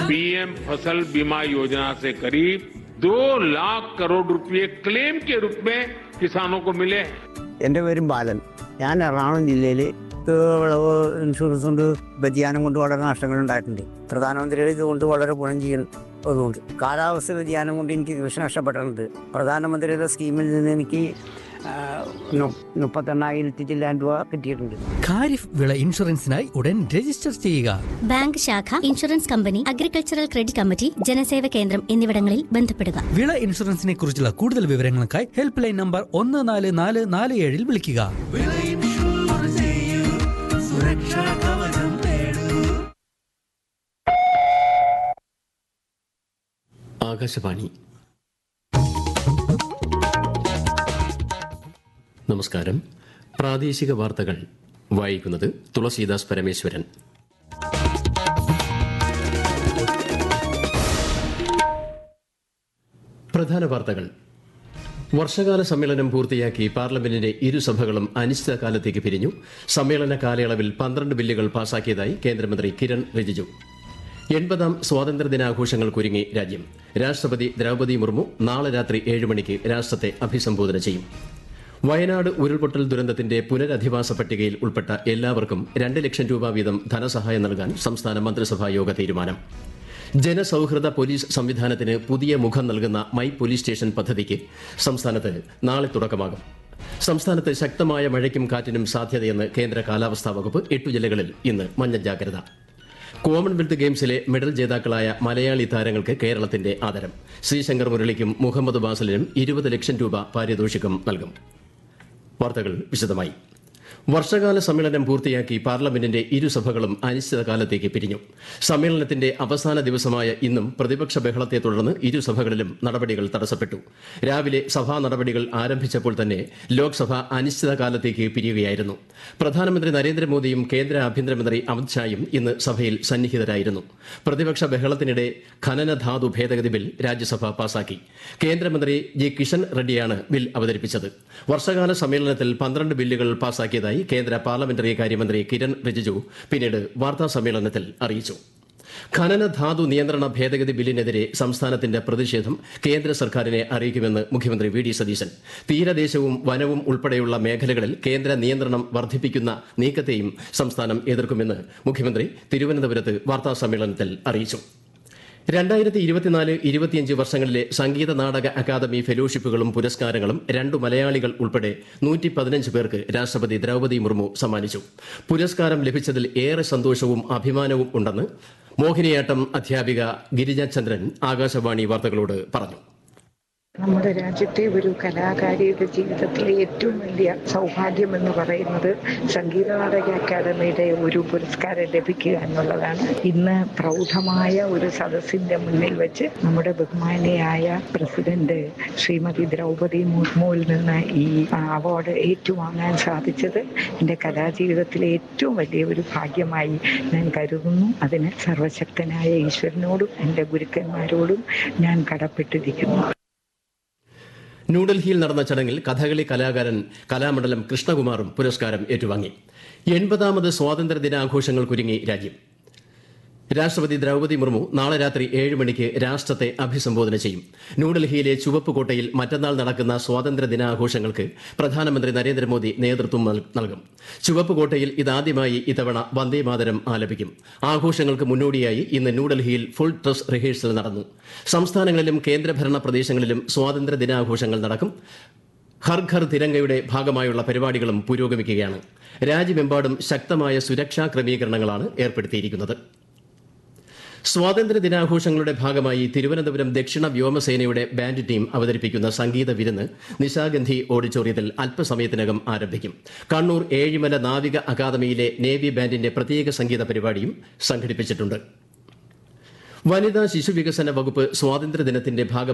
PM फसल बीमा योजना से करीब दो लाख करोड़ रुपए क्लेम के रूप में किसानों को मिले हैं എൻ്റെ പേരും ബാലൻ ഞാൻ എറണാകുളം ജില്ലയിൽ വിളവ് ഇൻഷുറൻസ് കൊണ്ട് വ്യതിയാനം കൊണ്ട് വളരെ നഷ്ടങ്ങൾ ഉണ്ടായിട്ടുണ്ട് പ്രധാനമന്ത്രിയുടെ ഇതുകൊണ്ട് വളരെ ഗുണം ചെയ്യുന്നതുകൊണ്ട് കാലാവസ്ഥ വ്യതിയാനം കൊണ്ട് എനിക്ക് കൃഷി നഷ്ടപ്പെട്ടിട്ടുണ്ട് പ്രധാനമന്ത്രിയുടെ സ്കീമിൽ നിന്ന് എനിക്ക് ആ, നു- മുപ്പത്തെണ്ണായിരത്തി ചില്ലാൻ രൂപ കിട്ടിയിട്ടുണ്ട് ഖാരിഫ് വിള ഇൻഷുറൻസിനായി ഉടൻ രജിസ്റ്റർ ചെയ്യുക ബാങ്ക് ശാഖ insurance company agricultural credit committee Janaseva Kendram എന്നിവിടങ്ങളിൽ ബന്ധപ്പെടുക വിള ഇൻഷുറൻസിനെ കുറിച്ചുള്ള കൂടുതൽ വിവരങ്ങൾക്കായി ഹെൽപ്പ് ലൈൻ നമ്പർ ഒന്ന് നാല് നാല് നാല് ഏഴിൽ വിളിക്കുക വിള ഇൻഷുർ ചെയ്യൂ, സുരക്ഷാ കവചം നേടൂ. ആകാശവാണി നമസ്കാരം പ്രാദേശിക വാർത്തകൾ വായിക്കുന്നത് തുളസീദാസ് പരമേശ്വരൻ പ്രധാന വാർത്തകൾ വർഷകാല സമ്മേളനം പൂർത്തിയാക്കി പാർലമെന്റിന്റെ ഇരുസഭകളും അനിശ്ചിതകാലത്തേക്ക് പിരിഞ്ഞു സമ്മേളന കാലയളവിൽ പന്ത്രണ്ട് ബില്ലുകൾ പാസാക്കിയതായി കേന്ദ്രമന്ത്രി കിരൺ റിജിജു എൺപതാം സ്വാതന്ത്ര്യദിനാഘോഷങ്ങൾക്കൊരുങ്ങി രാജ്യം രാഷ്ട്രപതി ദ്രൗപദി മുർമു നാളെ രാത്രി ഏഴ് മണിക്ക് രാഷ്ട്രത്തെ അഭിസംബോധന ചെയ്യും വയനാട് ഉരുൾപൊട്ടൽ ദുരന്തത്തിന്റെ പുനരധിവാസ പട്ടികയിൽ ഉൾപ്പെട്ട എല്ലാവർക്കും രണ്ട് ലക്ഷം രൂപ വീതം ധനസഹായം നൽകാൻ സംസ്ഥാന മന്ത്രിസഭാ യോഗ തീരുമാനം ജനസൌഹൃദ പോലീസ് സംവിധാനത്തിന് പുതിയ മുഖം നൽകുന്ന മൈ പോലീസ് സ്റ്റേഷൻ പദ്ധതിക്ക് സംസ്ഥാനത്ത് നാളെ തുടക്കമാകും സംസ്ഥാനത്ത് ശക്തമായ മഴയ്ക്കും കാറ്റിനും സാധ്യതയെന്ന് കേന്ദ്ര കാലാവസ്ഥാ വകുപ്പ് എട്ടു ജില്ലകളിൽ ഇന്ന് മഞ്ഞ ജാഗ്രത കോമൺവെൽത്ത് ഗെയിംസിലെ മെഡൽ ജേതാക്കളായ മലയാളി താരങ്ങൾക്ക് കേരളത്തിന്റെ ആദരം ശ്രീശങ്കർ മുരളിക്കും മുഹമ്മദ് ബാസലിനും ഇരുപത് ലക്ഷം രൂപ പാരിതോഷികം നൽകും വാർത്തകൾ വിശദമായി വർഷകാല സമ്മേളനം പൂർത്തിയാക്കി പാർലമെന്റിന്റെ ഇരുസഭകളും അനിശ്ചിതകാലത്തേക്ക് പിരിഞ്ഞു സമ്മേളനത്തിന്റെ അവസാന ദിവസമായ ഇന്നും പ്രതിപക്ഷ ബഹളത്തെ തുടർന്ന് ഇരുസഭകളിലും നടപടികൾ തടസ്സപ്പെട്ടു രാവിലെ സഭാ നടപടികൾ ആരംഭിച്ചപ്പോൾ തന്നെ ലോക്സഭ അനിശ്ചിതകാലത്തേക്ക് പിരിയുകയായിരുന്നു പ്രധാനമന്ത്രി നരേന്ദ്രമോദിയും കേന്ദ്ര ആഭ്യന്തരമന്ത്രി അമിത്ഷായും ഇന്ന് സഭയിൽ സന്നിഹിതരായിരുന്നു പ്രതിപക്ഷ ബഹളത്തിനിടെ ഖനനധാതു ഭേദഗതി ബിൽ രാജ്യസഭ പാസാക്കി കേന്ദ്രമന്ത്രി ജി കിഷൻ റെഡ്ഡിയാണ് ബിൽ അവതരിപ്പിച്ചത് വർഷകാല സമ്മേളനത്തിൽ പന്ത്രണ്ട് ബില്ലുകൾ പാസാക്കിയതായി കേന്ദ്ര പാർലമെന്ററി കാര്യമന്ത്രി കിരൺ റിജിജു പിന്നീട് വാർത്താ സമ്മേളനത്തിൽ അറിയിച്ചു ഖനന ധാതു നിയന്ത്രണ ഭേദഗതി ബില്ലിനെതിരെ സംസ്ഥാനത്തിന്റെ പ്രതിഷേധം കേന്ദ്ര സർക്കാരിനെ അറിയിക്കുമെന്ന് മുഖ്യമന്ത്രി വി ഡി സതീശൻ തീരദേശവും വനവും ഉൾപ്പെടെയുള്ള മേഖലകളിൽ കേന്ദ്ര നിയന്ത്രണം വർദ്ധിപ്പിക്കുന്ന നീക്കത്തെയും സംസ്ഥാനം എതിർക്കുമെന്ന് മുഖ്യമന്ത്രി തിരുവനന്തപുരത്ത് വാർത്താ സമ്മേളനത്തിൽ അറിയിച്ചു രണ്ടായിരത്തി ഇരുപത്തിനാല് ഇരുപത്തിയഞ്ച് വർഷങ്ങളിലെ സംഗീത നാടക അക്കാദമി ഫെലോഷിപ്പുകളും പുരസ്കാരങ്ങളും രണ്ടു മലയാളികൾ ഉൾപ്പെടെ നൂറ്റി പതിനഞ്ച് പേർക്ക് രാഷ്ട്രപതി ദ്രൗപദി മുർമു സമ്മാനിച്ചു പുരസ്കാരം ലഭിച്ചതിൽ ഏറെ സന്തോഷവും അഭിമാനവും ഉണ്ടെന്ന് മോഹിനിയാട്ടം അധ്യാപിക ഗിരിജ ചന്ദ്രൻ ആകാശവാണി വാർത്തകളോട് പറഞ്ഞു നമ്മുടെ രാജ്യത്തെ ഒരു കലാകാരിയുടെ ജീവിതത്തിലെ ഏറ്റവും വലിയ സൗഭാഗ്യം എന്ന് പറയുന്നത് സംഗീത നാടക അക്കാദമിയുടെ ഒരു പുരസ്കാരം ലഭിക്കുക എന്നുള്ളതാണ് ഇന്ന് പ്രൗഢമായ ഒരു സദസ്സിന്റെ മുന്നിൽ വെച്ച് നമ്മുടെ ബഹുമാനിയായ പ്രസിഡന്റ് ശ്രീമതി ദ്രൗപദി മുർമുവിൽ നിന്ന് ഈ അവാർഡ് ഏറ്റുവാങ്ങാൻ സാധിച്ചത് എൻ്റെ കലാജീവിതത്തിലെ ഏറ്റവും വലിയ ഒരു ഭാഗ്യമായി ഞാൻ കരുതുന്നു അതിന് സർവശക്തനായ ഈശ്വരനോടും എൻ്റെ ഗുരുക്കന്മാരോടും ഞാൻ കടപ്പെട്ടിരിക്കുന്നു ന്യൂഡൽഹിയിൽ നടന്ന ചടങ്ങിൽ കഥകളി കലാകാരൻ കലാമണ്ഡലം കൃഷ്ണകുമാറും പുരസ്കാരം ഏറ്റുവാങ്ങി എൺപതാമത് സ്വാതന്ത്ര്യ ദിനാഘോഷങ്ങൾക്കൊരുങ്ങി രാജ്യം രാഷ്ട്രപതി ദ്രൗപദി മുർമു നാളെ രാത്രി ഏഴ് മണിക്ക് രാഷ്ട്രത്തെ അഭിസംബോധന ചെയ്യും ന്യൂഡൽഹിയിലെ ചുവപ്പ് കോട്ടയിൽ മറ്റന്നാൾ നടക്കുന്ന സ്വാതന്ത്ര്യ ദിനാഘോഷങ്ങൾക്ക് പ്രധാനമന്ത്രി നരേന്ദ്രമോദി നേതൃത്വം നൽ- നൽകും ചുവപ്പ് കോട്ടയിൽ ഇതാദ്യമായി ഇത്തവണ വന്ദേമാതരം ആലപിക്കും ആഘോഷങ്ങൾക്ക് മുന്നോടിയായി ഇന്ന് ന്യൂഡൽഹിയിൽ ഫുൾ ഡ്രസ് റിഹേഴ്സൽ നടന്നു സംസ്ഥാനങ്ങളിലും കേന്ദ്രഭരണ പ്രദേശങ്ങളിലും സ്വാതന്ത്ര്യ ദിനാഘോഷങ്ങൾ നടക്കും ഹർ ഘർ തിരങ്കയുടെ ഭാഗമായുള്ള പരിപാടികളും പുരോഗമിക്കുകയാണ് രാജ്യമെമ്പാടും ശക്തമായ സുരക്ഷാ ക്രമീകരണങ്ങളാണ് ഏർപ്പെടുത്തിയിരിക്കുന്നത് സ്വാതന്ത്ര്യ ദിനാഘോഷങ്ങളുടെ ഭാഗമായി തിരുവനന്തപുരം ദക്ഷിണ വ്യോമസേനയുടെ ബാൻഡ് ടീം അവതരിപ്പിക്കുന്ന സംഗീത വിരുന്ന് നിശാഗന്ധി ഓഡിറ്റോറിയത്തിൽ അല്പസമയത്തിനകം ആരംഭിക്കും കണ്ണൂർ ഏഴിമല നാവിക അക്കാദമിയിലെ നേവി ബാൻഡിന്റെ പ്രത്യേക സംഗീത പരിപാടിയും സംഘടിപ്പിച്ചിട്ടുണ്ട് വനിതാ ശിശുവികസന വകുപ്പ് സ്വാതന്ത്ര്യദിനത്തിന്റെ ഭാഗമായി